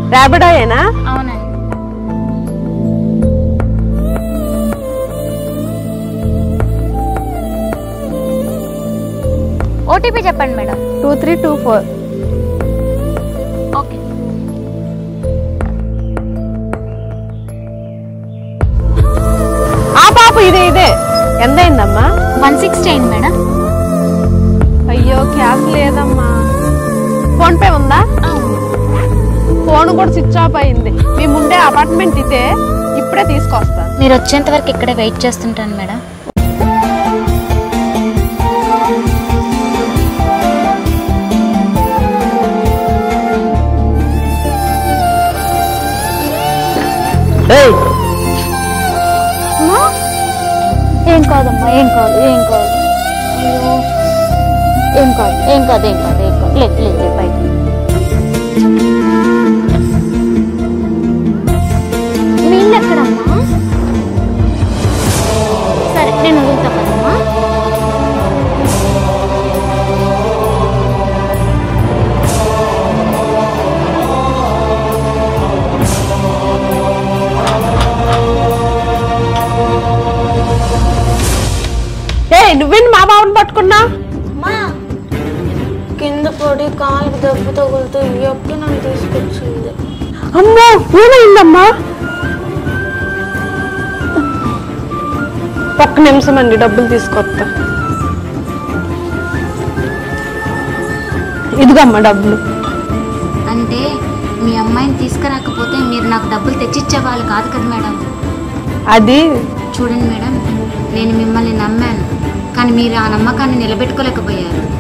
ర్యాపిడోయేనా అవునండి ఓటీపీ చెప్పండి madam two three two four okay ఆ పాప ఇదే ఇదే ఎంత అయిందమ్మా వన్ సిక్స్టీ అయింది మేడం అయ్యో క్యాష్ లేదమ్మా ఫోన్ పే ఉందా ఫోన్ కూడా స్విచ్ ఆఫ్ అయింది మేము ఉండే అపార్ట్మెంట్ ఇదే ఇప్పుడే తీసుకొస్తాను మీరు వచ్చేంత వరకు ఇక్కడే వెయిట్ చేస్తుంటాను మేడం ఏయ్ ఏం కాదమ్మా ఏం కాదు ఏం కాదు అయ్యో ఏం కాదు ఏం కాదు ఏం కాదు ఏం కాదు లేదు లేదు లేదు బయట మీ ఇల్లు ఎక్కడమ్మా సరే నేను వదులుతా కదమ్మా ఏ నువ్వేంటి మా బాబుని పట్టుకున్నా కింద పడి కాలుకి దెబ్బ తగులుతూ ఎప్పుడు నన్ను తీసుకొచ్చింది అమ్మో ఏమైందమ్మా ఒక్క నిమిషం అండి డబ్బులు తీసుకొస్తా ఇదిగమ్మా డబ్బులు అంటే మీ అమ్మాయిని తీసుకురాకపోతే మీరు నాకు డబ్బులు తెచ్చిచ్చేవాళ్ళు కాదు కదా మేడం అది చూడండి మేడం నేను మిమ్మల్ని నమ్మాను కానీ మీరు ఆ నమ్మకాన్ని నిలబెట్టుకోలేకపోయారు